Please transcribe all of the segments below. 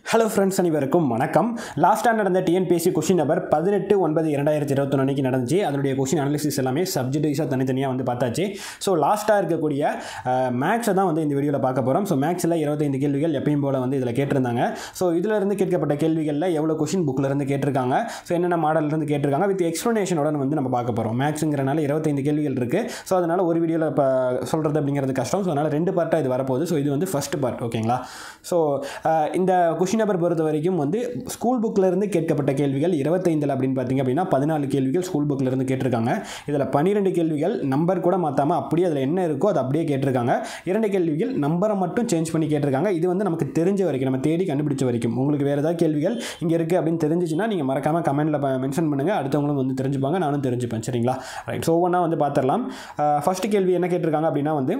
hello friends அனைவருக்கும் வணக்கம் லாஸ்ட்டாக நடந்த டிஎன்பிஎஸ்சி கொஷின் நம்பர் பதினெட்டு ஒன்பது இரண்டாயிரத்தி இருபத்தொன்று அன்றைக்கி நடந்துச்சு அதனுடைய கொஷின் அனாலிசிஸ் எல்லாமே சப்ஜெக்ட் வைஸாக தனித்தனியாக வந்து பார்த்தாச்சு ஸோ லாஸ்ட்டாக இருக்கக்கூடிய மேக்ஸை தான் வந்து இந்த வீடியோவில் பார்க்க போகிறோம் ஸோ மேக்ஸில் இருபத்தைந்து கேள்விகள் எப்பயும் போல் வந்து இதில் கேட்டிருந்தாங்க ஸோ இதில் இருந்து கேட்கப்பட்ட கேள்விகளில் எவ்வளோ கொஷின் புக்கில் இருந்து கேட்டிருக்காங்க ஸோ என்னென்ன மாடல்ல இருந்து கேட்டிருக்காங்க வித் எக்ஸ்ப்ளனேஷனோட வந்து நம்ம பார்க்க போகிறோம் மேக்ஸுங்கிறனால இருபத்தைந்து கேள்விகள் இருக்குது ஸோ அதனால் ஒரு வீடியோவில் இப்போ சொல்கிறது அப்படிங்கிறது கஷ்டம் ஸோ அதனால் ரெண்டு பார்ட்டாக இது வரப்போகுது ஸோ இது வந்து ஃபஸ்ட் பார்ட் ஓகேங்களா ஸோ இந்த கொஷின் நம்பர் பொறுத்த வரைக்கும் வந்து ஸ்கூல் புக்கில் இருந்து கேட்கப்பட்ட கேள்விகள் இருபத்தைந்தில் அப்படின்னு பார்த்தீங்க அப்படின்னா பதினாலு கேள்விகள் ஸ்கூல் புக்கில் இருந்து கேட்டிருக்காங்க இதில் பன்னிரெண்டு கேள்விகள் நம்பர் கூட மாற்றாமல் அப்படியே அதில் என்ன இருக்கோ அது அப்படியே கேட்டிருக்காங்க இரண்டு கேள்விகள் நம்பரை மட்டும் சேஞ்ச் பண்ணி கேட்டிருக்காங்க இது வந்து நமக்கு தெரிஞ்ச வரைக்கும் நம்ம தேடி கண்டுபிடிச்ச வரைக்கும் உங்களுக்கு வேறு ஏதாவது கேள்விகள் இங்கே இருக்குது அப்படின்னு தெரிஞ்சிச்சுன்னா நீங்கள் மறக்காமல் கமெண்ட்டில் மென்ஷன் பண்ணுங்கள் அடுத்தவங்களும் வந்து தெரிஞ்சுப்பாங்க நானும் தெரிஞ்சுப்பேன் சரிங்களா ரைட் ஸோ ஒவ்வொன்றா வந்து பார்த்துடலாம் ஃபஸ்ட்டு கேள்வி என்ன கேட்டிருக்காங்க அப்படின்னா வந்து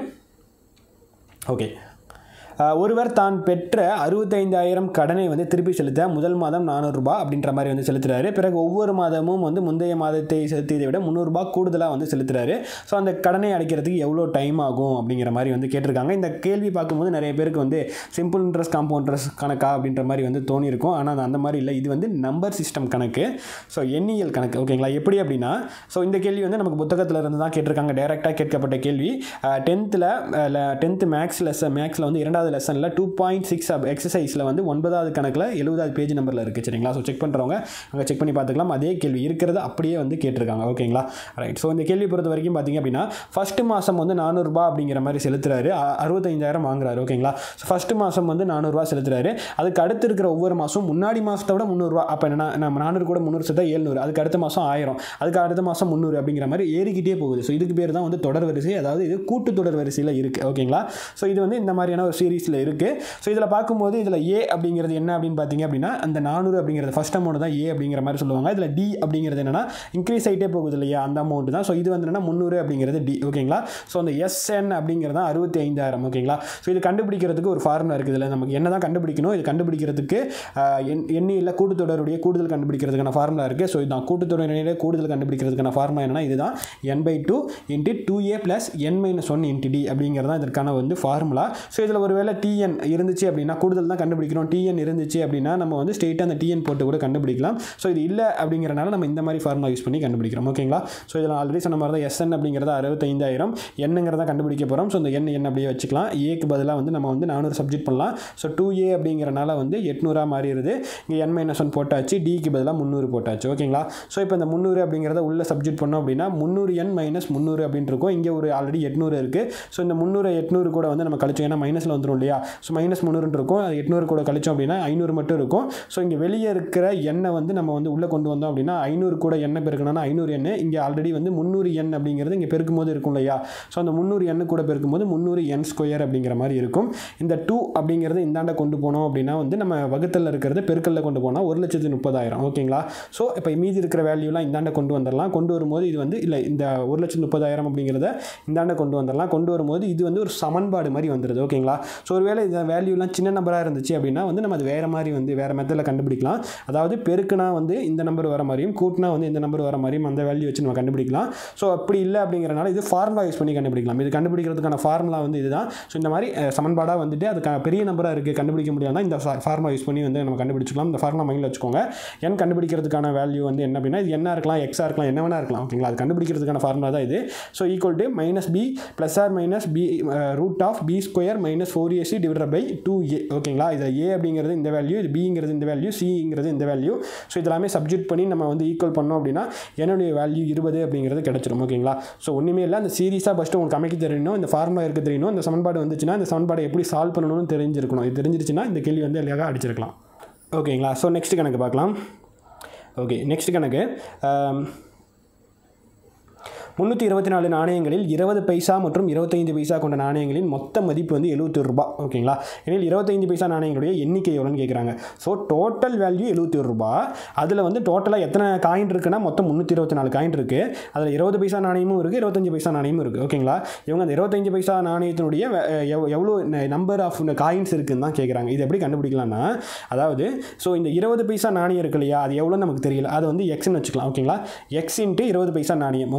ஓகே ஒருவர் தான் பெற்ற அறுபத்தைந்தாயிரம் கடனை வந்து திருப்பி செலுத்த முதல் மாதம் நானூறுரூபா அப்படின்ற மாதிரி வந்து செலுத்துறாரு பிறகு ஒவ்வொரு மாதமும் வந்து முந்தைய மாதத்தை செலுத்தியதை விட முந்நூறுரூபா கூடுதலாக வந்து செலுத்துறாரு ஸோ அந்த கடனை அடைக்கிறதுக்கு எவ்வளோ டைம் ஆகும் அப்படிங்கிற மாதிரி வந்து கேட்டிருக்காங்க இந்த கேள்வி பார்க்கும்போது நிறைய பேருக்கு வந்து சிம்பிள் இன்ட்ரெஸ்ட் காம்பவுண்ட் இன்ட்ரெஸ்ட் கணக்கா அப்படின்ற மாதிரி வந்து தோணியிருக்கும் ஆனால் அது அந்த மாதிரி இல்லை இது வந்து நம்பர் சிஸ்டம் கணக்கு ஸோ எண்ணியல் கணக்கு ஓகேங்களா எப்படி அப்படின்னா ஸோ இந்த கேள்வி வந்து நமக்கு புத்தகத்தில் இருந்து தான் கேட்டிருக்காங்க டைரெக்டாக கேட்கப்பட்ட கேள்வி டென்த்தில் டென்த்து மேக்ஸ் லெசன் மேக்ஸில் வந்து இரண்டாவது லெசனில் டூ பாயிண்ட் சிக்ஸ் எக்ஸசைஸில் வந்து ஒன்பதாவது கணக்கில் எழுபதாவது பேஜ் நம்பரில் இருக்குது சரிங்களா ஸோ செக் பண்ணுறவங்க அங்கே செக் பண்ணி பார்த்துக்கலாம் அதே கேள்வி இருக்கிறது அப்படியே வந்து கேட்டிருக்காங்க ஓகேங்களா ரைட் ஸோ இந்த கேள்வி பொறுத்த வரைக்கும் பார்த்தீங்க அப்படின்னா ஃபஸ்ட்டு மாதம் வந்து நானூறுரூபா அப்படிங்கிற மாதிரி செலுத்துறாரு அறுபத்தைந்தாயிரம் வாங்குறாரு ஓகேங்களா ஸோ ஃபஸ்ட்டு மாதம் வந்து நானூறுரூவா செலுத்துறாரு அதுக்கு அடுத்து இருக்கிற ஒவ்வொரு மாதம் முன்னாடி மாதத்தை விட முந்நூறுரூவா அப்போ என்ன நம்ம நானூறு கூட முந்நூறு சேர்த்தா ஏழ்நூறு அதுக்கு அடுத்த மாதம் ஆயிரம் அதுக்கு அடுத்த மாதம் முந்நூறு அப்படிங்கிற மாதிரி ஏறிக்கிட்டே போகுது ஸோ இதுக்கு பேர் தான் வந்து தொடர் வரிசை அதாவது இது கூட்டு தொடர் வரிசையில் இருக்குது ஓகேங்களா ஸோ இது வந்து இந்த மாதிரியான ஒரு சீரீஸில் இருக்குது ஸோ இதில் பார்க்கும்போது இதில் ஏ அப்படிங்கிறது என்ன அப்படின்னு பார்த்தீங்க அப்படின்னா அந்த நானூறு அப்படிங்கிறது ஃபஸ்ட் அமௌண்ட் தான் ஏ அப்படிங்கிற மாதிரி சொல்லுவாங்க இதில் டி அப்படிங்கிறது என்னன்னா இன்க்ரீஸ் ஆகிட்டே போகுது இல்லையா அந்த அமௌண்ட் தான் ஸோ இது வந்து என்னன்னா முந்நூறு அப்படிங்கிறது டி ஓகேங்களா ஸோ அந்த எஸ்என் அப்படிங்கிறது தான் அறுபத்தி ஐந்தாயிரம் ஓகேங்களா ஸோ இது கண்டுபிடிக்கிறதுக்கு ஒரு ஃபார்முலா இருக்குது இதில் நமக்கு என்ன தான் கண்டுபிடிக்கணும் இது கண்டுபிடிக்கிறதுக்கு எண்ணியில் கூட்டுத்தொடருடைய கூடுதல் கண்டுபிடிக்கிறதுக்கான ஃபார்முலா இருக்குது ஸோ இதுதான் கூட்டுத்தொடரிலே கூடுதல் கண்டுபிடிக்கிறதுக்கான ஃபார்முலா என்னன்னா இதுதான் n by two into two a plus n minus one into d அப்படிங்கிறது தான் இதற்கான வந்து ஃபார்முலா ஸோ இதில் ஒரு வேளை டிஎன் இருந்துச்சு அப்படின்னா கூடுதல் தான் கண்டுபிடிக்கிறோம் டிஎன் இருந்துச்சு அப்படின்னா நம்ம வந்து ஸ்ட்ரெயிட்டாக அந்த டிஎன் போட்டு கூட கண்டுபிடிக்கலாம் ஸோ இது இல்லை அப்படிங்கிறனால நம்ம இந்த மாதிரி ஃபார்முலா யூஸ் பண்ணி கண்டுபிடிக்கிறோம் ஓகேங்களா ஸோ இதில் ஆல்ரெடி சொன்ன மாதிரி தான் எஸ்என் அப்படிங்கிறத அறுபத்தைந்தாயிரம் என்னங்கிறத கண்டுபிடிக்க போகிறோம் ஸோ இந்த எண் எண் அப்படியே வச்சுக்கலாம் ஏக்கு பதிலாக வந்து நம்ம வந்து நானூறு சப்ஜெக்ட் பண்ணலாம் ஸோ டூ ஏ அப்படிங்கிறனால வந்து எட்நூறாக மாறிடுது இங்கே என் மைனஸ் ஒன் போட்டாச்சு டிக்கு பதிலாக முந்நூறு போட்டாச்சு ஓகேங்களா ஸோ இப்போ இந்த முந்நூறு அப்படிங்கிறத உள்ள சப்ஜெக்ட் பண்ணோம் அப்படின்னா முந்நூறு என் மைனஸ் முந்நூறு அப்படின்னு இருக்கும் இங்கே ஒரு ஆல்ரெடி எட்நூறு இருக்குது ஸோ இந்த முந்நூறு எட்நூறு கூட வந்து நம்ம கழிச்சோம் ஏன்னா மைனஸில் வந்துடும் இல்லையா ஸோ மைனஸ் முந்நூறுன்னு இருக்கும் அது எட்நூறு கூட கழிச்சோம் அப்படின்னா ஐநூறு மட்டும் இருக்கும் ஸோ இங்கே வெளியே இருக்கிற எண்ணெய் வந்து நம்ம வந்து உள்ளே கொண்டு வந்தோம் அப்படின்னா ஐநூறு கூட எண்ணெய் பெருக்கணும்னா ஐநூறு எண்ணெய் இங்கே ஆல்ரெடி வந்து முந்நூறு எண் அப்படிங்கிறது இங்கே பெருக்கும் போது இருக்கும் இல்லையா ஸோ அந்த முந்நூறு எண்ணு கூட பெருக்கும்போது முந்நூறு என் ஸ்கொயர் அப்படிங்கிற மாதிரி இருக்கும் இந்த டூ அப்படிங்கிறது இந்தாண்ட கொண்டு போனோம் அப்படின்னா வந்து நம்ம வகுத்தில் இருக்கிறது பெருக்கல்ல கொண்டு போனால் ஒரு லட்சத்து முப்பதாயிரம் ஓகேங்களா ஸோ இப்போ மீதி இருக்கிற வேல்யூலாம் இந்தாண்ட கொண்டு வந்துடலாம் கொண்டு வரும்போது இது வந்து இல்லை இந்த ஒரு லட்சத்து முப்பதாயிரம் அப்படிங்கிறத இந்தாண்ட கொண்டு வந்துடலாம் கொண்டு வரும்போது இது வந்து ஒரு சமன்பாடு மாதிரி வந்துடுது ஓகேங்களா ஸோ ஒருவேளை இந்த வேல்யூலாம் சின்ன நம்பராக இருந்துச்சு அப்படின்னா வந்து நம்ம அது வேறு மாதிரி வந்து வேறு மெத்தடில் கண்டுபிடிக்கலாம் அதாவது பெருக்குனா வந்து இந்த நம்பர் வர மாதிரியும் கூட்டினா வந்து இந்த நம்பர் வர மாதிரியும் அந்த வேல்யூ வச்சு நம்ம கண்டுபிடிக்கலாம் ஸோ அப்படி இல்லை அப்படிங்கிறனால இது ஃபார்முலா யூஸ் பண்ணி கண்டுபிடிக்கலாம் இது கண்டுபிடிக்கிறதுக்கான ஃபார்முலா வந்து இதுதான் ஸோ இந்த மாதிரி சமன்பாடாக வந்துட்டு அதுக்கான பெரிய நம்பராக இருக்குது கண்டுபிடிக்க முடியாதுனா இந்த ஃபார்முலா யூஸ் பண்ணி வந்து நம்ம கண்டுபிடிச்சிக்கலாம் இந்த ஃபார்முலா மைண்டில் வச்சுக்கோங்க என் கண்டுபிடிக்கிறதுக்கான வேல்யூ வந்து என்ன அப்படின்னா இது என்ன இருக்கலாம் எக்ஸாக இருக்கலாம் என்ன வேணா இருக்கலாம் ஓகேங்களா அது கண்டுபிடிக்கிறதுக்கான ஃபார்முலா தான் இது so equal to minus b plus or minus b root of b square minus four ac divide by two a ஓகேங்களா இதில் ஏ அப்படிங்கிறது இந்த வேல்யூ இது பிங்கிறது இந்த வேல்யூ சிங்கிறது இந்த வேல்யூ ஸோ இதெல்லாமே சப்ஜெக்ட் பண்ணி நம்ம வந்து ஈக்குவல் பண்ணோம் அப்படின்னா என்னுடைய வேல்யூ இருபது அப்படிங்கிறது கிடச்சிடும் ஓகேங்களா ஸோ ஒன்றுமே இல்லை அந்த சீரியஸாக ஃபஸ்ட்டு உங்களுக்கு அமைக்க தெரியணும் இந்த ஃபார்முலா இருக்க தெரியணும் இந்த சமன்பாடு வந்துச்சுன்னா இந்த சமன்பாடை எப்படி சால்வ் பண்ணணும்னு தெரிஞ்சிருக்கணும் இது தெரிஞ்சிருச்சுன்னா இந்த கேள்வி வந்து எல்லாம் அடிச்சிருக்கலாம் ஓகேங்களா ஸோ நெக்ஸ்ட் கணக்கு பார்க்கலாம் ஓகே நெக்ஸ்ட் கணக்கு முந்நூற்றி இருபத்தி நாலு நாணயங்களில் இருபது பைசா மற்றும் இருபத்தைந்து பைசா கொண்ட நாணயங்களின் மொத்த மதிப்பு வந்து எழுபத்தி ரூபா ஓகேங்களா எனில் இருபத்தைந்து பைசா நாணயங்களுடைய எண்ணிக்கை எவ்வளோன்னு கேட்குறாங்க ஸோ டோட்டல் வேல்யூ எழுபத்தி ஒரு ரூபா அதில் வந்து டோட்டலாக எத்தனை காயின் இருக்குன்னா மொத்தம் முந்நூற்றி இருபத்தி நாலு காயின் இருக்குது அதில் இருபது பைசா நாணயமும் இருக்குது இருபத்தஞ்சு பைசா நாணயமும் இருக்குது ஓகேங்களா இவங்க அந்த இருபத்தஞ்சு பைசா நாணயத்தினுடைய எவ்வளோ நம்பர் ஆஃப் காயின்ஸ் இருக்குன்னு தான் கேட்குறாங்க இது எப்படி கண்டுபிடிக்கலாம்னா அதாவது ஸோ இந்த இருபது பைசா நாணயம் இருக்கு இல்லையா அது எவ்வளோ நமக்கு தெரியல அது வந்து எக்ஸ்னு வச்சுக்கலாம் ஓகேங்களா எக்ஸ் இன்ட்டு இருபது பைசா நாணயம் ஓகேங்களா அது எத்தனை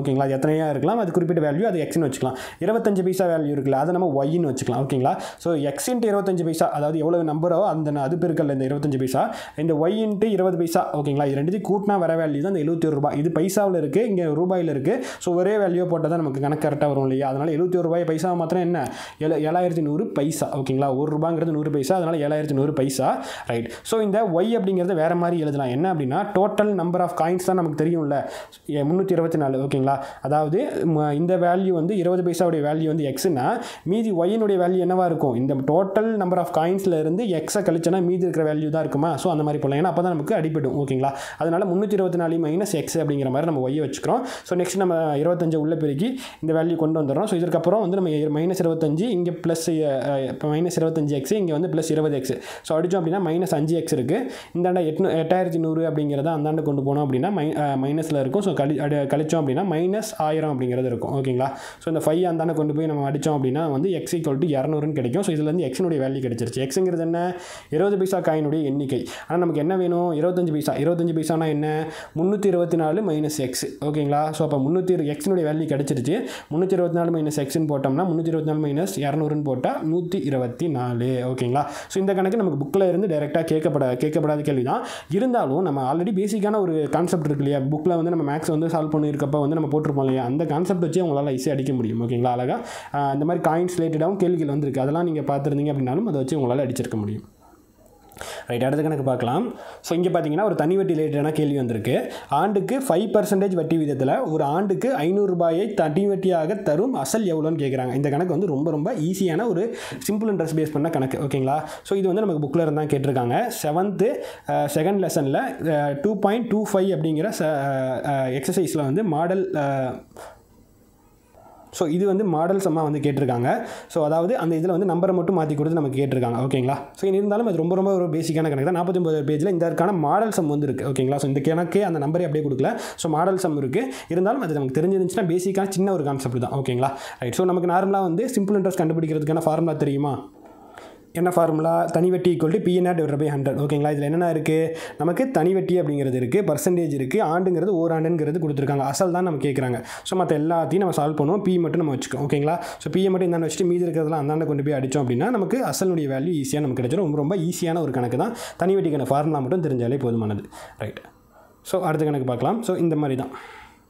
எத்தனையாக இருக்கலாம் அது குறிப்பிட்ட வேல்யூ அது எக்ஸ்னு வச்சுக்கலாம் இருபத்தஞ்சு பைசா வேல்யூ இருக்குல்ல அதை நம்ம ஒய்ன்னு வச்சுக்கலாம் ஓகேங்களா ஸோ எக்ஸ் இன்ட்டு இருபத்தஞ்சு பைசா அதாவது எவ்வளோ நம்பரோ அந்த அது பெருக்கல்ல இந்த இருபத்தஞ்சு பைசா இந்த ஒய் இன்ட்டு இருபது பைசா ஓகேங்களா இது ரெண்டுத்தையும் கூட்டினா வர வேல்யூ தான் இந்த எழுபத்தி ஒரு ரூபாய் இது பைசாவில் இருக்குது இங்கே ரூபாயில் இருக்குது ஸோ ஒரே வேல்யூ போட்டால் தான் நமக்கு கணக்கு கரெக்டாக வரும் இல்லையா அதனால் எழுபத்தி ஒரு ரூபாய் பைசா மாத்திரம் என்ன ஏழு ஏழாயிரத்தி நூறு பைசா ஓகேங்களா ஒரு ரூபாங்கிறது நூறு பைசா அதனால் ஏழாயிரத்தி நூறு பைசா ரைட் ஸோ இந்த ஒய் அப்படிங்கிறது வேறு மாதிரி எழுதலாம் என்ன அப்படின்னா டோட்டல் நம்பர் ஆஃப் காயின்ஸ் தான் நமக்கு தெரியும்ல முந்நூற்றி இருபத்தி நாலு ஓகேங்களா அதாவது ம- இந்த வேல்யூ வந்து இருபது பைசாவுடைய வேல்யூ வந்து எக்ஸ்னா மீதி ஒய்யினுடைய வேல்யூ என்னவா இருக்கும் இந்த டோட்டல் நம்பர் ஆஃப் காயின்ஸில் இருந்து எக்ஸை கழிச்சனா மீதி இருக்கிற வேல்யூ தான் இருக்குமா ஸோ அந்த மாதிரி போகலாம் ஏன்னா அப்போ தான் நமக்கு அடிபடும் ஓகேங்களா அதனால் முந்நூற்றி இருபத்தி நாலு மைனஸ் எக்ஸ் அப்படிங்கிற மாதிரி நம்ம ஒய்யை வச்சுக்கிறோம் ஸோ நெக்ஸ்ட் நம்ம இருபத்தஞ்சு உள்ள பெருக்கி இந்த வேல்யூ கொண்டு வந்துடுறோம் ஸோ இதுக்கப்புறம் வந்து நம்ம மைனஸ் இருபத்தஞ்சு இங்கே ப்ளஸ் இப்போ மைனஸ் இருபத்தஞ்சு எக்ஸ் இங்கே வந்து ப்ளஸ் இருபது எக்ஸ் ஸோ அடித்தோம் அப்படின்னா மைனஸ் அஞ்சு எக்ஸ் இருக்குது இந்தாண்ட எட்நூ எட்டாயிரத்தி நூறு அப்படிங்கிறத அந்தாண்ட கொண்டு போனோம் அப்படின்னா மை மைனஸில் இருக்கும் ஸோ கழி அடி கழிச்சோம் அப்படின்னா மைனஸ் ஆயிரம் அப்படிங்கிறது இருக்கும் ஓகேங்களா ஸோ இந்த ஃபைவ் அந்தாண்ட கொண்டு போய் நம்ம அடித்தோம் அப்படின்னா வந்து எக்ஸ் ஈக்குவல் டு இரநூறுன்னு கிடைக்கும் ஸோ இதுலேருந்து எக்ஸினுடைய வேல்யூ கிடைச்சிருச்சு எக்ஸுங்கிறது என்ன இருபது பைசா காயினுடைய எண்ணிக்கை ஆனால் நமக்கு என்ன வேணும் இருபத்தஞ்சு பைசா இருபத்தஞ்சு பைசானா என்ன முந்நூற்றி இருபத்தி நாலு மைனஸ் எக்ஸ் ஓகேங்களா ஸோ அப்போ முந்நூற்றி எக்ஸினுடைய வேல்யூ கிடச்சிருச்சு முந்நூற்றி இருபத்தி நாலு மைனஸ் எக்ஸ்னு போட்டோம்னா முந்நூற்றி இருபத்தி நாலு மைனஸ் இரநூறுன்னு போட்டால் நூற்றி இருபத்தி நாலு ஓகேங்களா ஸோ இந்த கணக்கு நமக்கு புக்கில் இருந்து டைரெக்டாக கேட்கப்பட கேட்கப்படாத கேள்வி தான் இருந்தாலும் நம்ம ஆல்ரெடி பேசிக்கான ஒரு கான்செப்ட் இருக்கு இல்லையா புக்கில் வந்து நம்ம மேக்ஸ் வந்து சால்வ் பண்ணியிருக்கப்ப வந்து நம்ம போட்டிருப்போம் இல்லையா அந்த கான்செப்ட் வச்சு உங்களால் ஈஸியாக அடிக்க முடியும் ஓகேங்களா அழகாக இந்த மாதிரி காயின்ஸ் ரிலேட்டடாகவும் கேள்விகள் வந்திருக்கு அதெல்லாம் நீங்கள் பார்த்துருந்தீங்க அப்படின்னாலும் அதை வச்சு உங்களால் அடிச்சிருக்க முடியும் ரைட் அடுத்த கணக்கு பார்க்கலாம் ஸோ இங்கே பார்த்தீங்கன்னா ஒரு தனி வட்டி ரிலேட்டடான கேள்வி வந்திருக்கு ஆண்டுக்கு ஃபைவ் பர்சன்டேஜ் வட்டி விதத்தில் ஒரு ஆண்டுக்கு ஐநூறு ரூபாயை தனி வட்டியாக தரும் அசல் எவ்வளோன்னு கேட்குறாங்க இந்த கணக்கு வந்து ரொம்ப ரொம்ப ஈஸியான ஒரு சிம்பிள் இன்ட்ரெஸ்ட் பேஸ் பண்ண கணக்கு ஓகேங்களா ஸோ இது வந்து நமக்கு புக்கில் இருந்தால் கேட்டிருக்காங்க செவன்த்து செகண்ட் லெசனில் டூ பாயிண்ட் டூ ஃபைவ் அப்படிங்கிற எக்ஸசைஸில் வந்து மாடல் ஸோ இது வந்து மாடல் சம்மா வந்து கேட்டிருக்காங்க ஸோ அதாவது அந்த இதில் வந்து நம்பரை மட்டும் மாற்றி கொடுத்து நமக்கு கேட்டிருக்காங்க ஓகேங்களா ஸோ இருந்தாலும் அது ரொம்ப ரொம்ப ஒரு பேசிக்கான கணக்கு தான் நாற்பத்தொம்பது பேஜில் இதற்கான மாடல் சம் வந்து இருக்குது ஓகேங்களா ஸோ இந்த கணக்கே அந்த நம்பரே அப்படியே கொடுக்கல ஸோ மாடல் சம் இருக்குது இருந்தாலும் அது நமக்கு தெரிஞ்சிருந்துச்சுன்னா பேசிக்கான சின்ன ஒரு கான்செப்ட் தான் ஓகேங்களா ரைட் ஸோ நமக்கு நார்மலாக வந்து சிம்பிள் இன்ட்ரெஸ்ட் கண்டுபிடிக்கிறதுக்கான ஃபார்முலா தெரியுமா என்ன ஃபார்முலா தனி வட்டி equal to PNR divide by hundred ஓகேங்களா இதில் என்னென்ன இருக்குது நமக்கு தனி வட்டி அப்படிங்கிறது இருக்குது பர்சன்டேஜ் இருக்குது ஆண்டுங்கிறது ஓராண்டுங்கிறது கொடுத்துருக்காங்க அசல் தான் நம்ம கேட்குறாங்க ஸோ மற்ற எல்லாத்தையும் நம்ம சால்வ் பண்ணுவோம் பி மட்டும் நம்ம வச்சுக்கோம் ஓகேங்களா ஸோ பிஏ மட்டும் இந்தாண்ட வச்சுட்டு மீதி இருக்கிறதெல்லாம் அந்தாண்ட கொண்டு போய் அடித்தோம் அப்படின்னா நமக்கு அசலுடைய வேல்யூ ஈஸியாக நமக்கு கிடைச்சிடும் ரொம்ப ரொம்ப ஈஸியான ஒரு கணக்கு தான் தனி வட்டிக்கான ஃபார்முலா மட்டும் தெரிஞ்சாலே போதுமானது ரைட் ஸோ அடுத்த கணக்கு பார்க்கலாம் ஸோ இந்த மாதிரி தான்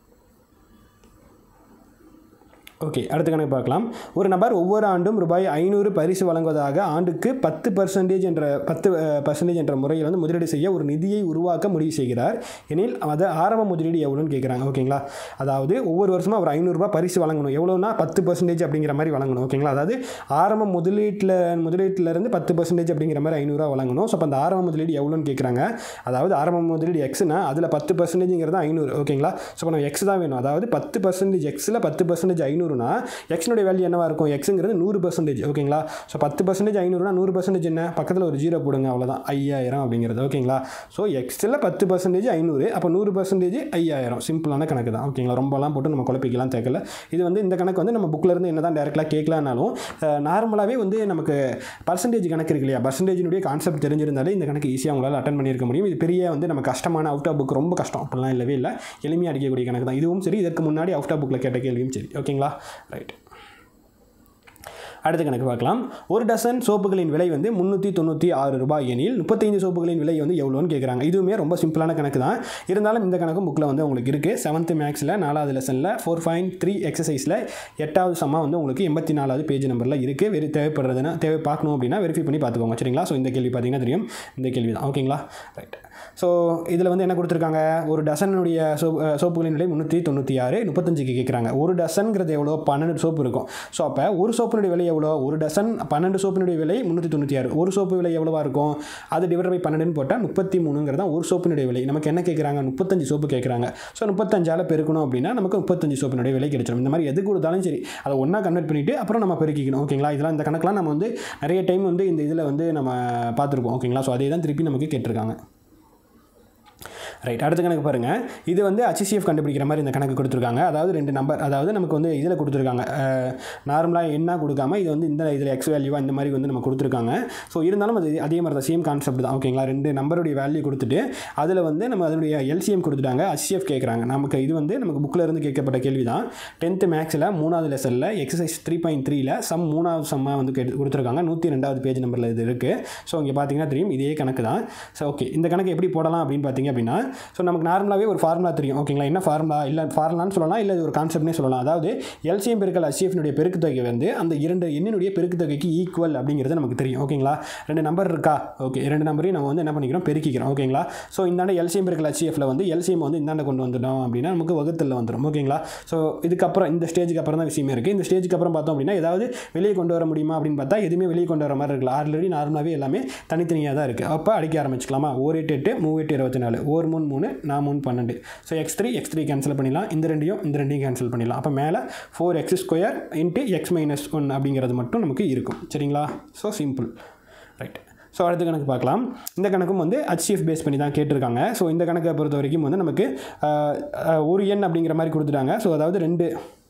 ஓகே அடுத்த கணக்கு பார்க்கலாம் ஒரு நபர் ஒவ்வொரு ஆண்டும் ரூபாய் ஐநூறு பரிசு வழங்குவதாக ஆண்டுக்கு பத்து பர்சன்டேஜ் என்ற பத்து பர்சன்டேஜ் என்ற முறையில் வந்து முதலீடு செய்ய ஒரு நிதியை உருவாக்க முடிவு செய்கிறார் எனில் அது ஆரம்ப முதலீடு எவ்வளோன்னு கேட்குறாங்க ஓகேங்களா அதாவது ஒவ்வொரு வருஷமும் அவர் ஐநூறுரூபா பரிசு வழங்கணும் எவ்வளோனா பத்து பர்சன்டேஜ் அப்படிங்கிற மாதிரி வழங்கணும் ஓகேங்களா அதாவது ஆரம்ப முதலீட்டில் முதலீட்டிலேருந்து பத்து பர்சன்டேஜ் அப்படிங்கிற மாதிரி ஐநூறுரூவா வழங்கணும் ஸோ அப்போ அந்த ஆரம்ப முதலீடு எவ்வளோன்னு கேட்குறாங்க அதாவது ஆரம்ப முதலீடு எக்ஸ்னா அதில் பத்து பர்சன்டேஜ்ங்கிறது ஐநூறு ஓகேங்களா ஸோ இப்போ நம்ம எக்ஸ் தான் வேணும் அதாவது பத்து பர்சன்டேஜ் எக்ஸில் பத்து பர்சன்டேஜ் ஐநூறுனா எக்ஸினுடைய வேல்யூ என்னவா இருக்கும் எக்ஸுங்கிறது நூறு பர்சன்டேஜ் ஓகேங்களா ஸோ பத்து பர்சன்டேஜ் ஐநூறுனா நூறு பர்சன்டேஜ் என்ன பக்கத்தில் ஒரு ஜீரோ போடுங்க அவ்வளோதான் ஐயாயிரம் அப்படிங்கிறது ஓகேங்களா ஸோ எக்ஸில் பத்து பர்சன்டேஜ் ஐநூறு அப்போ நூறு பர்சன்டேஜ் ஐயாயிரம் சிம்பிளான கணக்கு தான் ஓகேங்களா ரொம்பலாம் போட்டு நம்ம குழப்பிக்கலாம் தேக்கல இது வந்து இந்த கணக்கு வந்து நம்ம புக்கில் இருந்து என்ன தான் டேரெக்டாக கேட்கலான்னாலும் நார்மலாகவே வந்து நமக்கு பர்சன்டேஜ் கணக்கு இருக்கு இல்லையா பர்சன்டேஜினுடைய கான்செப்ட் தெரிஞ்சிருந்தாலே இந்த கணக்கு ஈஸியாக உங்களால் அட்டன் பண்ணியிருக்க முடியும் இது பெரிய வந்து நம்ம கஷ்டமான அவுட் ஆஃப் புக் ரொம்ப கஷ்டம் அப்படிலாம் இல்லவே இல்லை எளிமையாக அடிக்கக்கூடிய கணக்கு தான் இதுவும் சரி இதற்கு முன்னாடி அவுட் ஆஃப் புக்கில் கேட்ட கேள்வியும் சரி ஓகேங்களா ரைட் அடுத்த கணக்கு பார்க்கலாம் ஒரு டசன் சோப்புகளின் விலை வந்து முந்நூற்றி தொண்ணூற்றி ஆறு ரூபாய் எனில் முப்பத்தைந்து சோப்புகளின் விலை வந்து எவ்வளோன்னு கேட்குறாங்க இதுவுமே ரொம்ப சிம்பிளான கணக்கு தான் இருந்தாலும் இந்த கணக்கும் புக்கில் வந்து உங்களுக்கு இருக்குது செவன்த்து மேக்ஸில் நாலாவது லெசனில் ஃபோர் பாயிண்ட் த்ரீ எக்ஸசைஸில் எட்டாவது சம்மா வந்து உங்களுக்கு எண்பத்தி நாலாவது பேஜ் நம்பரில் இருக்குது வெறி தேவைப்படுறதுன்னா தேவை பார்க்கணும் அப்படின்னா வெரிஃபை பண்ணி பார்த்துக்கோங்க சரிங்களா ஸோ இந்த கேள்வி பார்த்தீங்கன்னா தெரியும் இந்த கேள்வி தான் ஓகேங்களா ரைட் ஸோ இதில் வந்து என்ன கொடுத்துருக்காங்க ஒரு டசனுடைய சோப் சோப்புகளின் விலை முந்நூற்றி தொண்ணூற்றி ஆறு முப்பத்தஞ்சுக்கு கேட்குறாங்க ஒரு டசன்கிறது எவ்வளோ பன்னெண்டு சோப்பு இருக்கும் ஸோ அப்போ ஒரு சோப்பினுடைய விலை எவ்வளோ ஒரு டசன் பன்னெண்டு சோப்பினுடைய விலை முந்நூற்றி தொண்ணூற்றி ஆறு ஒரு சோப்பு விலை எவ்வளோவா இருக்கும் அது டிவைட் பை பன்னெண்டுன்னு போட்டால் முப்பத்தி மூணுங்கிறது தான் ஒரு சோப்பினுடைய விலை நமக்கு என்ன கேட்குறாங்க முப்பத்தஞ்சு சோப்பு கேட்குறாங்க ஸோ முப்பத்தஞ்சால் பெருக்கணும் அப்படின்னா நமக்கு முப்பத்தஞ்சு சோப்பினுடைய விலை கிடைச்சிடும் இந்த மாதிரி எது கொடுத்தாலும் சரி அதை ஒன்றா கன்வெர்ட் பண்ணிவிட்டு அப்புறம் நம்ம பெருக்கிக்கணும் ஓகேங்களா இதெல்லாம் இந்த கணக்கெலாம் நம்ம வந்து நிறைய டைம் வந்து இந்த இதில் வந்து நம்ம பார்த்துருப்போம் ஓகேங்களா ஸோ அதே தான் திருப்பி நமக்கு கேட்டிருக்காங்க ரைட் அடுத்த கணக்கு பாருங்கள் இது வந்து HCF கண்டுபிடிக்கிற மாதிரி இந்த கணக்கு கொடுத்துருக்காங்க அதாவது ரெண்டு நம்பர் அதாவது நமக்கு வந்து இதில் கொடுத்துருக்காங்க நார்மலாக என்ன கொடுக்காம இது வந்து இந்த இதில் எக்ஸ் வேல்யூவாக இந்த மாதிரி வந்து நம்ம கொடுத்துருக்காங்க ஸோ இருந்தாலும் அது அதே மாதிரி தான் சேம் கான்செப்ட் தான் ஓகேங்களா ரெண்டு நம்பருடைய வேல்யூ கொடுத்துட்டு அதில் வந்து நம்ம அதனுடைய எல்சிஎம் கொடுத்துட்டாங்க HCF கேட்குறாங்க நமக்கு இது வந்து நமக்கு புக்கில் இருந்து கேட்கப்பட்ட கேள்வி தான் டென்த்து மேக்ஸில் மூணாவது லெசனில் எக்ஸசைஸ் த்ரீ பாயிண்ட் த்ரீல சம் மூணாவது சம்மாக வந்து கேட்டு கொடுத்துருக்காங்க நூற்றி ரெண்டாவது பேஜ் நம்பரில் இது இருக்குது ஸோ இங்கே பார்த்தீங்கன்னா தெரியும் இதே கணக்கு தான் ஸோ ஓகே இந்த கணக்கு எப்படி போடலாம் அப்படின்னு பார்த்தீங்க அப்படின்னா ஸோ நமக்கு நார்மலாகவே ஒரு ஃபார்முலா தெரியும் ஓகேங்களா என்ன ஃபார்முலா இல்லை ஃபார்முலான்னு சொல்லலாம் இல்லை இது ஒரு கான்செப்ட்னே சொல்லலாம் அதாவது எல்சிஎம் பெருக்கல் HCF-னுடைய பெருக்குத்தொகை வந்து அந்த இரண்டு எண்ணினுடைய பெருக்குத்தொகைக்கு ஈக்குவல் அப்படிங்கிறது நமக்கு தெரியும் ஓகேங்களா ரெண்டு நம்பர் இருக்கா ஓகே ரெண்டு நம்பரையும் நம்ம வந்து என்ன பண்ணிக்கிறோம் பெருக்கிக்கிறோம் ஓகேங்களா ஸோ இந்தாண்ட எல்சிஎம் பெருக்கல் HCF-ல வந்து எல்சிஎம் வந்து இந்தாண்ட கொண்டு வந்துட்டோம் அப்படின்னா நமக்கு வகுத்தலில் வந்துடும் ஓகேங்களா ஸோ இதுக்கப்புறம் இந்த ஸ்டேஜுக்கு அப்புறம் தான் விஷயமே இருக்குது இந்த ஸ்டேஜுக்கு அப்புறம் பார்த்தோம் அப்படின்னா ஏதாவது வெளியே கொண்டு வர முடியுமா அப்படின்னு பார்த்தா எதுவுமே வெளியே கொண்டு வர மாதிரி இருக்குல்ல ஆல்ரெடி நார்மலாகவே எல்லாமே தனித்தனியாக தான் இருக்குது அப்போ அடிக்க ஆரம்பிச்சுக்கலாமா ஓர் எட்டு எட்டு மூ எட்டு இருபத்தி நாலு ஓர் மூணு மூணு நான் மூணு பன்னெண்டு so x three x three cancel பண்ணிடலாம் இந்த ரெண்டையும் இந்த ரெண்டையும் கேன்சல் பண்ணிடலாம் அப்போ மேலே four x square into x minus one அப்படிங்கிறது மட்டும் நமக்கு இருக்கும் சரிங்களா ஸோ சிம்பிள் ரைட் ஸோ அடுத்த கணக்கு பார்க்கலாம் இந்த கணக்கும் வந்து HCF பேஸ் பண்ணி தான் கேட்டிருக்காங்க ஸோ இந்த கணக்கை பொறுத்த வரைக்கும் வந்து நமக்கு ஆஹ், ஆஹ், ஒரு எண் அப்படிங்கிற மாதிரி கொடுத்துட்டாங்க ஸோ அதாவது ரெண்டு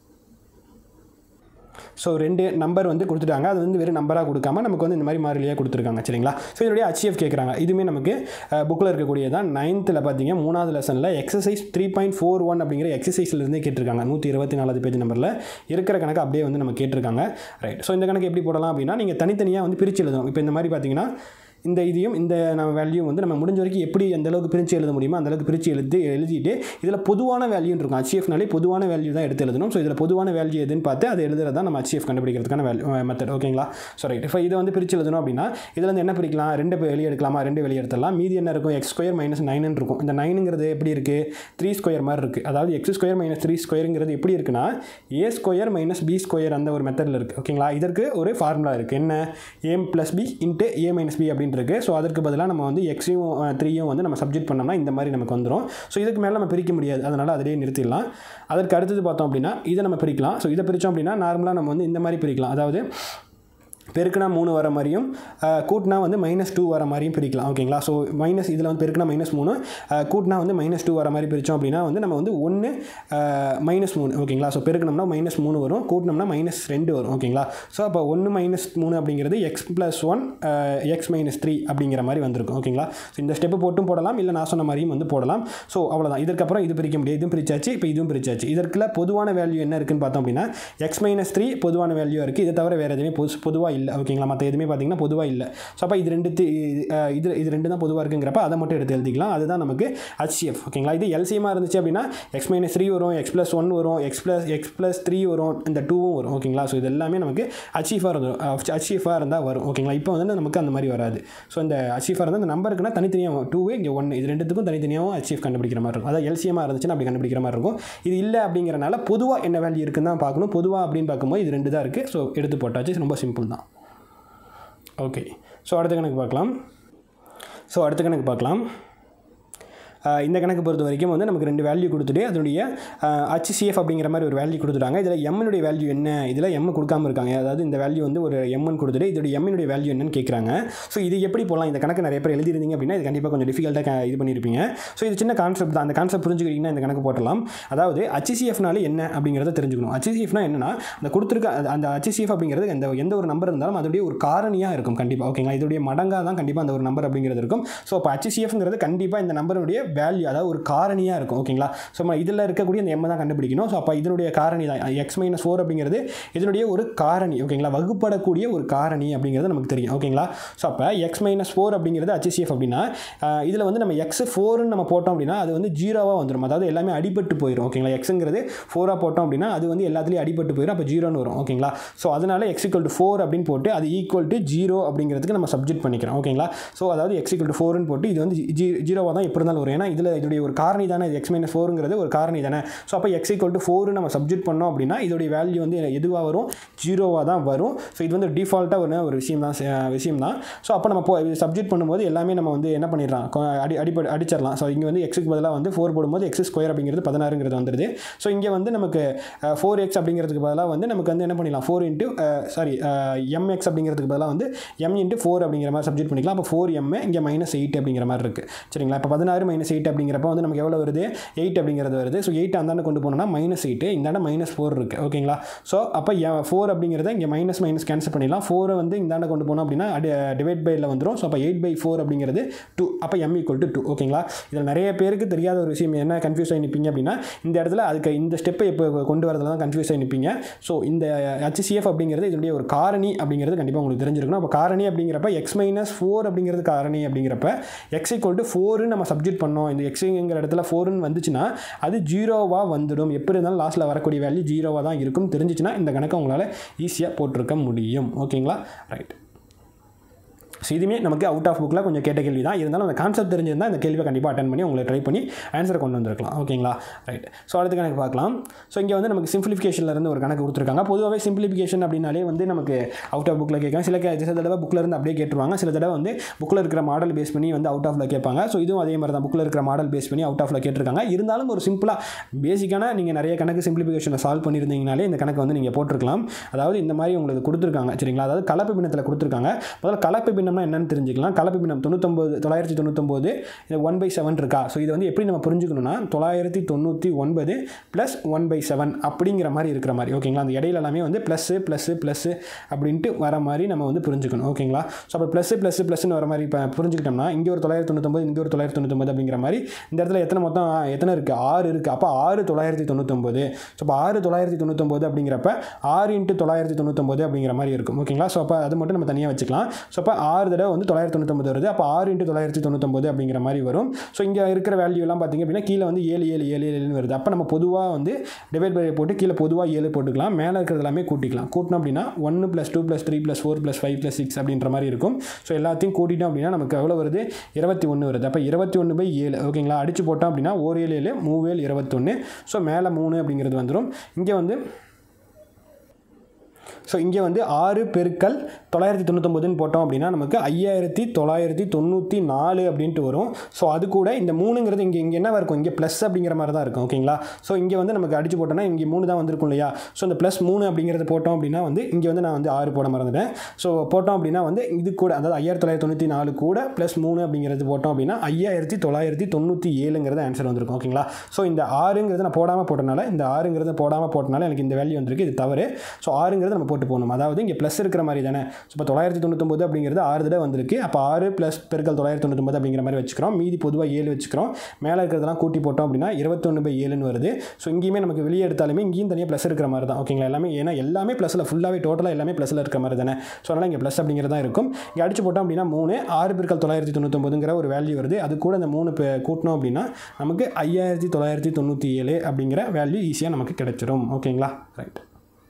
ஸோ ரெண்டு நம்பர் வந்து கொடுத்துட்டாங்க அது வந்து வெறும் நம்பராக கொடுக்காம நமக்கு வந்து இந்த மாதிரி மாறிலியாக கொடுத்துருக்காங்க சரிங்களா ஸோ இதனுடைய HCF கேட்குறாங்க இதுவுமே நமக்கு புக்கில் இருக்கக்கூடியதான் நைன்த்தில் பார்த்தீங்க மூணாவது லெசனில் exercise three point four one அப்படிங்கிற எக்ஸசைஸ்ல இருந்தே கேட்டிருக்காங்க நூற்றி இருபத்தி நாலாவது பேஜ் நம்பரில் இருக்கிற கணக்கு அப்படியே வந்து நம்ம கேட்டிருக்காங்க ரைட் ஸோ இந்த கணக்கு எப்படி போடலாம் அப்படின்னா நீங்கள் தனித்தனியாக வந்து பிரித்து எழுதணும் இப்போ இந்த மாதிரி பார்த்தீங்கன்னா இந்த இதையும் இந்த நம்ம வேல்யூ வந்து நம்ம முடிஞ்ச வரைக்கும் எப்படி அந்த அளவுக்கு பிரித்து எழுத முடியுமோ அந்த அளவுக்கு பிரித்து எழுதி எழுதிட்டு இதில் பொதுவான வேல்யூன்னு இருக்கும் HCFனாலே பொதுவான வேல்யூ தான் எடுத்து எழுதணும் ஸோ இதில் பொதுவான வேல்யூ எதுன்னு பார்த்து அதை எழுதுறது தான் நம்ம HCF கண்டுபிடிக்கிறதுக்கான வேல்யூ மெத்தட் ஓகேங்களா ஸோ ரைட் இப்போ இதை வந்து பிரித்து எழுதணும் அப்படின்னா இதில் வந்து என்ன பிரிக்கலாம் ரெண்டு வெளியே எடுக்கலாமா ரெண்டு வெளியே எடுத்துடலாம் மீதி என்ன இருக்கும் எக்ஸ் ஸ்கொயர் மைனஸ் நைன் இருக்கும் இந்த நைனுங்கிறது எப்படி இருக்குது த்ரீ ஸ்கொயர் மாதிரி இருக்குது அதாவது எக்ஸ் ஸ்கொயர் மைனஸ் த்ரீ ஸ்கொயருங்கிறது எப்படி இருக்குன்னா a square minus b square அந்த ஒரு மெத்தடில் இருக்குது ஓகேங்களா இதற்கு ஒரு ஃபார்முலா இருக்குது என்ன a plus b into a minus b அப்படின்னு இருக்கு ஸோ அதற்கு பதிலாக நம்ம வந்து எக்ஸையும் த்ரீயும் வந்து நம்ம சப்ஜெக்ட் பண்ணோம்னா இந்த மாதிரி நமக்கு வந்துடும் ஸோ இதுக்கு மேலே நம்ம பிரிக்க முடியாது அதனால் அதிலே நிறுத்திடலாம் அதற்கு அடுத்தது பார்த்தோம் அப்படின்னா இதை நம்ம பிரிக்கலாம் ஸோ இதை பிரித்தோம் அப்படின்னா நார்மலாக நம்ம வந்து இந்த மாதிரி பிரிக்கலாம் அதாவது பெருக்குனா மூணு வர மாதிரியும் அஹ், கூட்டினா வந்து மைனஸ் டூ வர மாதிரியும் பிரிக்கலாம் ஓகேங்களா ஸோ மைனஸ் இதில் வந்து பெருக்குனா மைனஸ் மூணு அஹ், கூட்டினா வந்து மைனஸ் டூ வர மாதிரி பிரித்தோம் அப்படின்னா வந்து நம்ம வந்து ஒன்று மைனஸ் மூணு ஓகேங்களா ஸோ பெருக்கணும்னா மைனஸ் மூணு வரும் கூட்டினோம்னா மைனஸ் ரெண்டு வரும் ஓகேங்களா ஸோ அப்போ ஒன்று மைனஸ் மூணு அப்படிங்கிறது x plus one x minus three அப்படிங்கிற மாதிரி வந்திருக்கும் ஓகேங்களா ஸோ இந்த ஸ்டெப்பு போட்டும் போடலாம் இல்லை நான் சொன்ன மாதிரியும் வந்து போடலாம் ஸோ அவ்வளோதான் இதற்கப்புறம் இது பிரிக்க முடியாது இதுவும் பிரிச்சாச்சு இப்போ இதுவும் பிரிச்சாச்சு இதற்குள்ள பொதுவான வேல்யூ என்ன இருக்குன்னு பார்த்தோம் அப்படின்னா எக்ஸ் மைனஸ் த்ரீ பொதுவான வேல்யூ இருக்குது இதை தவிர வேறு எதுவுமே பொது பொதுவாக இல்லை ஓகேங்களா மற்ற எதுவுமே பார்த்தீங்கன்னா பொதுவாக இல்லை ஸோ அப்போ இது ரெண்டு தி- அஹ் இது இது ரெண்டு தான் பொதுவாக இருக்குங்கிறப்ப அதை மட்டும் எடுத்து எழுதிக்கலாம் அதுதான் நமக்கு HCF ஓகேங்களா இது எல்சிஎமாக இருந்துச்சு அப்படின்னா எக்ஸ் மைனஸ் த்ரீ வரும் எக்ஸ் ப்ளஸ் ஒன் வரும் x plus x plus three வரும் இந்த டூவும் வரும் ஓகேங்களா ஸோ இது எல்லாமே நமக்கு அச்சீஃபாக இருந்தும் அச்சீஃபாக இருந்தால் வரும் ஓகேங்களா இப்போ வந்து நமக்கு அந்த மாதிரி வராது ஸோ இந்த அச்சீஃபாக இருந்தால் இந்த நம்பருக்குன்னா தனித்தனியாக டூ இங்கே ஒன்று இது ரெண்டுத்துக்கும் தனித்தனியாகவும் அச்சீவ் கண்டுபிடிக்கிற மாதிரி இருக்கும் அதாவது எல்சிஎமாக இருந்துச்சுன்னா அப்படி கண்டுபிடிக்கிற மாதிரி இருக்கும் இது இல்லை அப்படிங்கிறனால பொதுவாக என்ன வேல்யூ இருக்குன்னு தான் பார்க்கணும் பொதுவாக அப்படின்னு பார்க்கும்போது இது ரெண்டு தான் இருக்குது ஸோ எடுத்து போட்டாச்சு ரொம்ப சிம்பிள் தான் ஓகே ஸோ அடுத்த கணக்கு பார்க்கலாம் ஸோ அடுத்த கணக்கு பார்க்கலாம் ஆஹ் இந்த கணக்கு பொறுத்த வரைக்கும் வந்து நமக்கு ரெண்டு வேல்யூ கொடுத்துட்டு அதனுடைய ஹச்சிசிஎஃப் அப்படிங்கிற மாதிரி ஒரு வேல்யூ கொடுத்துட்டாங்க இதில் எம்னுடைய வேல்யூ என்ன இதில் எம் கொடுக்காம இருக்காங்க அதாவது இந்த வேல்யூ வந்து ஒரு எம்னு கொடுத்துட்டு இதோட எம்னுடைய வேல்யூ என்னன்னு கேட்குறாங்க ஸோ இது எப்படி போகலாம் இந்த கணக்கு நிறைய பேர் எழுதிருந்தீங்க அப்படின்னா இது கண்டிப்பாக கொஞ்சம் டிஃபிகல்ட்டாக இது பண்ணியிருப்பீங்க ஸோ இது சின்ன கான்செப்ட் தான் அந்த கான்செப்ட் புரிஞ்சுக்கிட்டீங்கன்னா இந்த கணக்கு போட்டலாம் அதாவது ஹச்சிசிஎஃப்னால என்ன அப்படிங்கிறத தெரிஞ்சுக்கணும் ஹச்சிசிஎஃப்னா என்னன்னா அந்த கொடுத்துருக்க அந்த- அந்த ஹச்சிசிஎஃப் அப்படிங்கிறது எந்த எந்த ஒரு நம்பர் இருந்தாலும் அதோடைய ஒரு காரணியாக இருக்கும் கண்டிப்பாக ஓகேங்களா இதோடைய மடங்காக தான் கண்டிப்பாக அந்த ஒரு நம்பர் அப்படிங்கிறது இருக்கும் ஸோ அப்போ ஹச்சிசிஎஃப்ங்கிறது கண்டிப்பாக இந்த நம்பருடைய வேல்யூ அதாவது ஒரு காரணியாக இருக்கும் ஓகேங்களா ஸோ நம்ம இதில் இருக்கக்கூடிய அந்த எம்மை தான் கண்டுபிடிக்கணும் ஸோ அப்போ இதனுடைய காரணி தான் எக்ஸ் மைனஸ் ஃபோர் அப்படிங்கிறது இதனுடைய ஒரு காரணி ஓகேங்களா வகுப்படக்கூடிய ஒரு காரணி அப்படிங்கிறது நமக்கு தெரியும் ஓகேங்களா ஸோ அப்போ எக்ஸ் மைனஸ் ஃபோர் அப்படிங்கிறது HCF அப்படின்னா இதில் வந்து நம்ம எக்ஸ் ஃபோர்னு நம்ம போட்டோம் அப்படின்னா அது வந்து ஜீரோவாக வந்துடும் அதாவது எல்லாமே அடிபட்டு போயிடும் ஓகேங்களா எக்ஸுங்கிறது ஃபோராக போட்டோம் அப்படின்னா அது வந்து எல்லாத்துலேயும் அடிபட்டு போயிடும் அப்போ ஜீரோன்னு வரும் ஓகேங்களா ஸோ அதனால எக்ஸ் ஈக்குவல் டு ஃபோர் அப்படின்னு போட்டு அது ஈக்குவல் டு ஜீரோ அப்படிங்கிறதுக்கு நம்ம சப்ஜெக்ட் பண்ணிக்கிறோம் ஓகேங்களா ஸோ அதாவது எக்ஸ் ஈக்குவல் டு ஃபோர்னு போட்டு இது வந்து ஜீ ஜீரோவாக தான் எப்படி இருந்தாலும் வரும் ஏன்னா இதில் இதோடைய ஒரு காரணி தானே இது எக்ஸ் மைனஸ் ஃபோருங்கிறது ஒரு காரணி தானே ஸோ அப்போ எக்ஸ் ஈக்குவல் டு ஃபோர் நம்ம சப்ஜெக்ட் பண்ணோம் அப்படின்னா இதோடைய வேல்யூ வந்து எதுவாக வரும் ஜீரோவாக தான் வரும் ஸோ இது வந்து டிஃபால்ட்டாக ஒரு ஒரு விஷயம் தான் விஷயம் தான் ஸோ அப்போ நம்ம சப்ஜெக்ட் பண்ணும்போது எல்லாமே நம்ம வந்து என்ன பண்ணிடலாம் கொ- அடி அடிப்படை அடிச்சிடலாம் ஸோ இங்கே வந்து எக்ஸுக்கு பதிலாக வந்து ஃபோர் போடும்போது எக்ஸ் ஸ்கொயர் அப்படிங்கிறது பதினாறுங்கிறது வந்துடுது ஸோ இங்கே வந்து நமக்கு ஃபோர் எக்ஸ் அப்படிங்கிறதுக்கு பதிலாக வந்து நமக்கு வந்து என்ன பண்ணிடலாம் ஃபோர் இன்ட்டு சாரி எம்எக்ஸ் அப்படிங்கிறதுக்கு பதிலாக வந்து எம் இன்ட்டு ஃபோர் அப்படிங்கிற மாதிரி சப்ஜெக்ட் பண்ணிக்கலாம் அப்போ ஃபோர் எம் இங்கே மைனஸ் எயிட் அப்படிங்கிற மாதிரி இருக்குது சரிங்களா இப்போ பதினாறு மைனஸ் மைனஸ் எயிட் அப்படிங்கிறப்ப வந்து நமக்கு எவ்வளோ வருது எயிட் அப்படிங்கிறது வருது ஸோ எயிட் அந்தாண்ட கொண்டு போனோம்னா மைனஸ் எயிட்டு இந்தாண்ட மைனஸ் ஃபோர் இருக்குது ஓகேங்களா ஸோ அப்போ ஃபோர் அப்படிங்கிறத இங்கே மைனஸ் மைனஸ் கேன்சல் பண்ணிடலாம் ஃபோரை வந்து இந்தாண்ட கொண்டு போனோம் அப்படின்னா டிவைட் பையில் வந்துடும் ஸோ அப்போ எயிட் பை ஃபோர் அப்படிங்கிறது டூ அப்போ எம் ஈக்குவல் டு டூ ஓகேங்களா இதில் நிறைய பேருக்கு தெரியாத ஒரு விஷயம் என்ன கன்ஃபியூஸ் ஆகி நிற்பீங்க அப்படின்னா இந்த இடத்துல அதுக்கு இந்த ஸ்டெப்பை இப்போ கொண்டு வரதுல தான் கன்ஃபியூஸ் ஆகி நிற்பீங்க ஸோ இந்த ஹச்சிசிஎஃப் அப்படிங்கிறது இதனுடைய ஒரு காரணி அப்படிங்கிறது கண்டிப்பாக உங்களுக்கு தெரிஞ்சிருக்கணும் அப்போ காரணி அப்படிங்கிறப்ப எக்ஸ் மைனஸ் ஃபோர் அப்படிங்கிறது காரணி அப்படிங்கிறப்ப எக்ஸ் ஈக்குவல் டு ஃபோர்னு நம்ம சப்ஜெக்ட் பண்ணோம் இந்த எக்ஸுங்கிற இடத்துல ஃபோர்னு வந்துச்சுன்னா அது ஜீரோவாக வந்துடும் எப்படி இருந்தாலும் லாஸ்ட்டில் வரக்கூடிய வேல்யூ ஜீரோவாக தான் இருக்கும் தெரிஞ்சிச்சுன்னா இந்த கணக்கை உங்களால் ஈஸியாக போட்டிருக்க முடியும் ஓகேங்களா ரைட் ஸோ இதுவுமே நமக்கு அவுட் ஆஃப் புக்கில் கொஞ்சம் கேட்ட கேள்வி தான் இருந்தாலும் அந்த கான்செப்ட் தெரிஞ்சிருந்தால் இந்த கேள்வியை கண்டிப்பாக அட்டன் பண்ணி உங்களை ட்ரை பண்ணி ஆன்சரை கொண்டு வந்திருக்கலாம் ஓகேங்களா ரைட் ஸோ அடுத்த கணக்கு பார்க்கலாம் ஸோ இங்கே வந்து நமக்கு simplificationல இருந்து ஒரு கணக்கு கொடுத்துருக்காங்க பொதுவாகவே சிம்பிளிஃபிகேஷன் அப்படின்னாலே வந்து நமக்கு அவுட் ஆஃப் புக்கில் கேட்காங்க சில கே- சில தடவை புக்கில் இருந்து அப்படியே கேட்டுருவாங்க சில தடவை வந்து புக்கில் இருக்கிற மாடல் பேஸ் பண்ணி வந்து அவுட் ஆஃப்ல கேட்பாங்க ஸோ இதுவும் அதே மாதிரி தான் புக்கில் இருக்கிற மாடல் பேஸ் பண்ணி அவுட் ஆஃப்ல கேட்டிருக்காங்க இருந்தாலும் ஒரு சிம்பிளாக பேசிக்கான நீங்கள் நிறைய கணக்கு சிம்பிளிஃபிகேஷனை சால்வ் பண்ணியிருந்தீங்கனாலே இந்த கணக்கு வந்து நீங்கள் போட்டிருக்கலாம் அதாவது இந்த மாதிரி உங்களுக்கு கொடுத்துருக்காங்க சரிங்களா அதாவது கலப்பு பின்னத்தில் கொடுத்துருக்காங்க முதல்ல கலப்பு பின்னம்னா என்னன்னு தெரிஞ்சுக்கலாம் கலப்பு பின்னம் தொண்ணூத்தொம்பது தொள்ளாயிரத்தி தொண்ணூத்தொம்பது இது ஒன் பை செவன் இருக்கா ஸோ இது வந்து எப்படி நம்ம புரிஞ்சுக்கணும்னா தொள்ளாயிரத்தி தொண்ணூற்றி ஒன்பது ப்ளஸ் ஒன் பை செவன் அப்படிங்கிற மாதிரி இருக்கிற மாதிரி ஓகேங்களா அந்த இடையில எல்லாமே வந்து ப்ளஸ்ஸு ப்ளஸ்ஸு ப்ளஸ்ஸு அப்படின்ட்டு வர மாதிரி நம்ம வந்து புரிஞ்சுக்கணும் ஓகேங்களா ஸோ அப்போ ப்ளஸ்ஸு ப்ளஸ்ஸு ப்ளஸ்னு வர மாதிரி இப்போ புரிஞ்சுக்கிட்டோம்னா இங்கே ஒரு தொள்ளாயிரத்தி தொண்ணூத்தொம்பது இங்கே ஒரு தொள்ளாயிரத்தி தொண்ணூத்தொம்பது அப்படிங்கிற மாதிரி இந்த இடத்துல எத்தனை மொத்தம் எத்தனை இருக்குது ஆறு இருக்குது அப்போ ஆறு தொள்ளாயிரத்தி தொண்ணூத்தொம்பது ஸோ அப்போ ஆறு தொள்ளாயிரத்தி தொண்ணூத்தொம்பது அப்படிங்கிறப்ப ஆறு இன்ட்டு தொள்ளாயிரத்தி தொண்ணூத்தொம்பது அப்படிங்கிற மாதிரி இருக்கும் ஓகேங்களா ஸோ அப்போ அது மட்டும் நம்ம தனியாக வச்சுக்கலாம் ஸோ அப்போ ஆறு தடவை வந்து தொள்ளாயிரத்தி தொண்ணூத்தொம்பது வருது அப்போ ஆறு இன்ட்டு தொள்ளாயிரத்தி தொண்ணூத்தொம்பது அப்படிங்கிற மாதிரி வரும் ஸோ இங்கே இருக்கிற வேல்யூ எல்லாம் பார்த்தீங்க அப்படின்னா கீழே வந்து ஏழு ஏழு ஏழு ஏழுன்னு வருது அப்போ நம்ம பொதுவாக வந்து டிவைட் பை போட்டு கீழே பொதுவாக ஏழு போட்டுக்கலாம் மேலே இருக்கிறது எல்லாமே கூட்டிக்கலாம் கூட்டினோம் அப்படின்னா ஒன்று plus two plus three plus four plus five plus six அப்படின்ற மாதிரி இருக்கும் ஸோ எல்லாத்தையும் கூட்டிட்டோம் அப்படின்னா நமக்கு எவ்வளோ வருது இருபத்தி ஒன்று வருது அப்போ இருபத்தி ஒன்று பை ஏழு ஓகேங்களா அடிச்சு போட்டோம் அப்படின்னா ஓர் ஏழு ஏழு மூவேல் இருபத்தொன்று ஸோ மேலே மூணு அப்படிங்கிறது வந்துடும் இங்கே வந்து ஸோ இங்கே வந்து ஆறு பெருக்கல் தொள்ளாயிரத்தி தொண்ணூத்தொம்பதுன்னு போட்டோம் அப்படின்னா நமக்கு ஐயாயிரத்தி தொள்ளாயிரத்தி தொண்ணூற்றி நாலு அப்படின்ட்டு வரும் ஸோ அது கூட இந்த மூணுங்கிறது இங்கே இங்கே என்ன இருக்கும் இங்கே ப்ளஸ் அப்படிங்கிற மாதிரி தான் இருக்கும் ஓகேங்களா ஸோ இங்கே வந்து நமக்கு அடிச்சு போட்டோம்னா இங்கே மூணு தான் வந்திருக்கும் இல்லையா ஸோ இந்த ப்ளஸ் மூணு அப்படிங்கிறது போட்டோம் அப்படின்னா வந்து இங்கே வந்து நான் வந்து ஆறு போட மறந்துட்டேன் ஸோ போட்டோம் அப்படின்னா வந்து இது கூட அதாவது ஐயாயிரத்தி தொள்ளாயிரத்தி தொண்ணூற்றி நாலு கூட ப்ளஸ் மூணு அப்படிங்கிறது போட்டோம் அப்படின்னா ஐயாயிரத்தி தொள்ளாயிரத்தி தொண்ணூற்றி ஏழுங்கிறது ஆன்சர் வந்திருக்கும் ஓகேங்களா ஸோ இந்த ஆறுங்கிறது நான் போடாமல் போட்டனால இந்த ஆறுங்கிறது போடாமல் போட்டனால எனக்கு இந்த வேல்யூ வந்திருக்கு இது தவறு ஸோ ஆறுங்கிறது நம்ம போட்டு போகணும் அதாவது இங்கே ப்ளஸ் இருக்கிற மாதிரி தானே ஸோ இப்போ தொள்ளாயிரத்தி தொண்ணூத்தொம்பது அப்படிங்கிறது ஆறு தடவை வந்திருக்கு அப்போ ஆறு ப்ளஸ் பெருக்கல் தொள்ளாயிரத்தி தொண்ணூத்தொம்பது அப்படிங்கிற மாதிரி வச்சுக்கிறோம் மீதி பொதுவாக ஏழு வச்சுக்கிறோம் மேலே இருக்கிறதெல்லாம் கூட்டி போட்டோம் அப்படின்னா இருபத்தொன்று பை ஏழுன்னு வருது ஸோ இங்கேயுமே நமக்கு வெளியே எடுத்தாலுமே இங்கேயும் தனியாக ப்ளஸ் இருக்கிற மாதிரி தான் ஓகேங்களா எல்லாமே ஏன்னா எல்லாமே ப்ளஸில் ஃபுல்லாகவே டோட்டலாக எல்லாமே ப்ளஸில் இருக்கிற மாதிரி தானே ஸோ அதனால் இங்கே ப்ளஸ் அப்படிங்கிறது தான் இருக்கும் இங்கே அடிச்சு போட்டோம் அப்படின்னா மூணு ஆறு பெருக்கல் தொள்ளாயிரத்தி தொண்ணூத்தொம்பதுங்கிற ஒரு வேல்யூ வருது அது கூட இந்த மூணு பே- கூட்டினோம் அப்படின்னா நமக்கு ஐயாயிரத்தி தொள்ளாயிரத்தி தொண்ணூற்றி ஏழு அப்படிங்கிற வேல்யூ ஈஸியாக நமக்கு கிடைச்சிரும் ஓகேங்களா ரைட்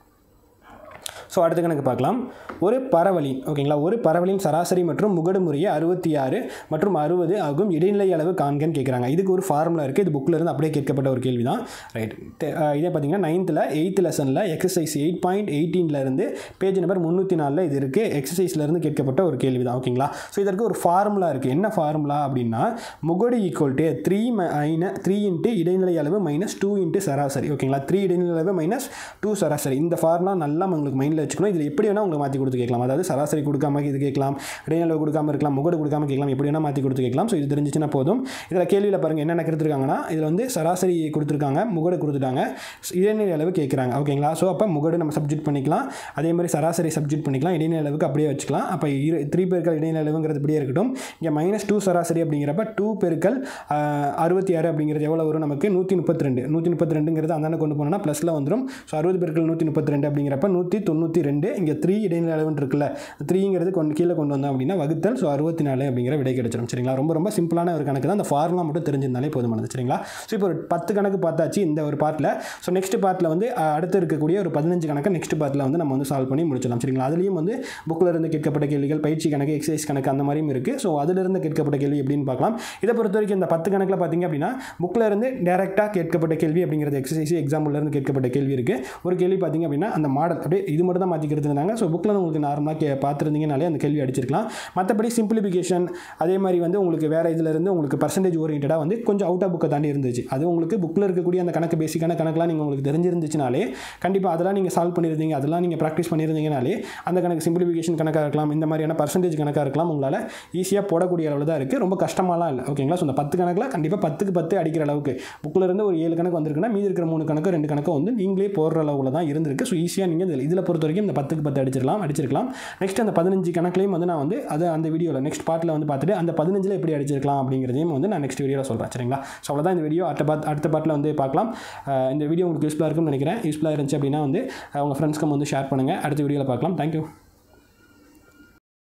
ஸோ அடுத்த கணக்கு பார்க்கலாம் ஒரு பரவலின் ஓகேங்களா ஒரு பரவலின் சராசரி மற்றும் முகடு முறையே அறுபத்தி ஆறு மற்றும் அறுபது ஆகும் இடைநிலை அளவு காண்கன்னு கேட்குறாங்க இதுக்கு ஒரு ஃபார்முலா இருக்குது இது புக்கில் இருந்து அப்படியே கேட்கப்பட்ட ஒரு கேள்வி தான் ரைட் இதே பார்த்தீங்கன்னா நைன்த்தில் எயித்து லெசனில் எக்ஸசைஸ் எயிட் பாயிண்ட் இருந்து பேஜ் நம்பர் முந்நூற்றி நாலில் இது இருக்குது எக்ஸசைஸ்லேருந்து கேட்கப்பட்ட ஒரு கேள்வி தான் ஓகேங்களா ஸோ இதற்கு ஒரு ஃபார்முலா இருக்குது என்ன ஃபார்முலா அப்படின்னா முகடு ஈக்குவல் டு த்ரீ மைன த்ரீ இன்ட்டு இடைநிலை அளவு மைனஸ் டூ இன்ட்டு சராசரி ஓகேங்களா த்ரீ இடைநிலை அளவு மைனஸ் டூ சராசரி இந்த ஃபார்முலா நல்லா உங்களுக்கு மைண்டில் வச்சுக்கணும் இதில் எப்படி வேணால் உங்களுக்கு மாற்றி கொடுத்து கேட்கலாம் அதாவது சராசரி கொடுக்காம இது கேட்கலாம் இடைநிலை கொடுக்காம இருக்கலாம் முகடு கொடுக்காம கேட்கலாம் எப்படி வேணால் மாற்றி கொடுத்து கேட்கலாம் ஸோ இது தெரிஞ்சிச்சுன்னா போதும் இதில் கேள்வியில் பாருங்கள் என்னென்ன கொடுத்துருக்காங்கன்னா இதில் வந்து சராசரி கொடுத்துருக்காங்க முகடு கொடுத்துட்டாங்க இடைநிலை அளவு கேட்குறாங்க ஓகேங்களா ஸோ அப்போ முகடு நம்ம சப்ஜெக்ட் பண்ணிக்கலாம் அதே மாதிரி சராசரி சப்ஜெக்ட் பண்ணிக்கலாம் இடைநிலை அளவுக்கு அப்படியே வச்சுக்கலாம் அப்போ இரு த்ரீ பெருக்கள் இடைநிலை அளவுங்கிறது இப்படியே இருக்கட்டும் இங்கே மைனஸ் டூ சராசரி அப்படிங்கிறப்ப டூ பெருக்கள் அறுபத்தி ஆறு அப்படிங்கிறது எவ்வளோ வரும் நமக்கு நூற்றி முப்பத்தி ரெண்டு நூற்றி முப்பத்தி ரெண்டுங்கிறது அந்தாண்ட கொண்டு போனோம்னா ப்ளஸில் வந்துடும் ஸோ அறுபது பெருக்கள் நூற்றி முப்பத்தி ரெண்டு அப்படிங்கிறப்ப நூற்றி தொண்ணூற்றி ரெண்டு இங்கே த்ரீ இடைநிலை அளவுன்னு இருக்குல்ல த்ரீங்கிறது கொண்டு கீழே கொண்டு வந்தோம் அப்படின்னா வகுத்தல் ஸோ அறுபத்தி நாலு அப்படிங்கிற விடை கிடைச்சிடும் சரிங்களா ரொம்ப ரொம்ப சிம்பிளான ஒரு கணக்கு தான் அந்த ஃபார்முலா மட்டும் தெரிஞ்சிருந்தாலே போதுமானது சரிங்களா ஸோ இப்போ ஒரு பத்து கணக்கு பார்த்தாச்சு இந்த ஒரு பார்ட்டில் ஸோ நெக்ஸ்ட் பார்ட்டில் வந்து அஹ், அடுத்து இருக்கக்கூடிய ஒரு பதினஞ்சு கணக்கு நெக்ஸ்ட் பார்ட்டில் வந்து நம்ம வந்து சால்வ் பண்ணி முடிச்சிடலாம் சரிங்களா அதுலேயும் வந்து புக்கில் இருந்து கேட்கப்பட்ட கேள்விகள் பயிற்சி கணக்கு எக்ஸசைஸ் கணக்கு அந்த மாதிரியும் இருக்குது ஸோ அதிலிருந்து கேட்கப்பட்ட கேள்வி எப்படின்னு பார்க்கலாம் இதை பொறுத்த வரைக்கும் இந்த பத்து கணக்கில் பார்த்தீங்க அப்படின்னா புக்கில் இருந்து டேரெக்டாக கேட்கப்பட்ட கேள்வி அப்படிங்கிறது எக்ஸசைஸ் எக்ஸாம்பிள் இருந்து கேட்கப்பட்ட கேள்வி இருக்குது ஒரு கேள்வி பார்த்தீங்க அப்படின்னா அந்த மாடல் அப்படியே இது மட்டும் மட்டும் தான் மாற்றிக்கிறது இருந்தாங்க ஸோ புக்கில் உங்களுக்கு நார்மலாக கே பார்த்துருந்தீங்கனாலே அந்த கேள்வி அடிச்சிருக்கலாம் மற்றபடி சிம்பிளிஃபிகேஷன் அதே மாதிரி வந்து உங்களுக்கு வேறு இதில் இருந்து உங்களுக்கு பர்சன்டேஜ் ஓரியன்டாக வந்து கொஞ்சம் அவுட் ஆஃப் புக்கை தாண்டி இருந்துச்சு அது உங்களுக்கு புக்கில் இருக்கக்கூடிய அந்த கணக்கு பேசிக்கான கணக்கெலாம் நீங்கள் உங்களுக்கு தெரிஞ்சிருந்துச்சுனாலே கண்டிப்பாக அதெல்லாம் நீங்கள் சால்வ் பண்ணியிருந்தீங்க அதெல்லாம் நீங்கள் ப்ராக்டிஸ் பண்ணியிருந்தீங்கனாலே அந்த கணக்கு சிம்பிளிஃபிகேஷன் கணக்காக இருக்கலாம் இந்த மாதிரியான பர்சன்டேஜ் கணக்காக இருக்கலாம் உங்களால் ஈஸியாக போடக்கூடிய அளவில் தான் இருக்குது ரொம்ப கஷ்டமாலாம் இல்லை ஓகேங்களா ஸோ அந்த பத்து கணக்கில் கண்டிப்பாக பத்துக்கு பத்து அடிக்கிற அளவுக்கு புக்கில் இருந்து ஒரு ஏழு கணக்கு வந்திருக்குன்னா மீதி இருக்கிற மூணு கணக்கு ரெண்டு கணக்கு வந்து நீங்களே போடுற அளவில் தான் இருந்திருக்கு ஸோ ஈஸியாக நீங்கள் இதில் இதில் பொறுத்த வரைக்கும் இந்த பத்துக்கு பத்து அடிச்சிடலாம் அடிச்சிருக்கலாம் நெக்ஸ்ட் அந்த பதினஞ்சு கணக்குலையும் வந்து நான் வந்து அது அந்த வீடியோவில் நெக்ஸ்ட் பார்ட்டில் வந்து பார்த்துட்டு அந்த பதினஞ்சில் எப்படி அடிச்சிருக்கலாம் அப்படிங்கிறதையும் வந்து நான் நெக்ஸ்ட் வீடியோவில் சொல்கிறேன் சரிங்களா ஸோ அவ்வளோதான் இந்த வீடியோ அடுத்த பார்ட் அடுத்த பார்ட்டில் வந்து பார்க்கலாம் அஹ் இந்த வீடியோ உங்களுக்கு யூஸ்ஃபுல்லாக இருக்கும்னு நினைக்கிறேன் யூஸ்ஃபுல்லாக இருந்துச்சு அப்படின்னா வந்து அஹ் உங்கள் ஃப்ரெண்ட்ஸ்க்கு வந்து ஷேர் பண்ணுங்கள் அடுத்த வீடியோவில் பார்க்கலாம் தேங்க்யூ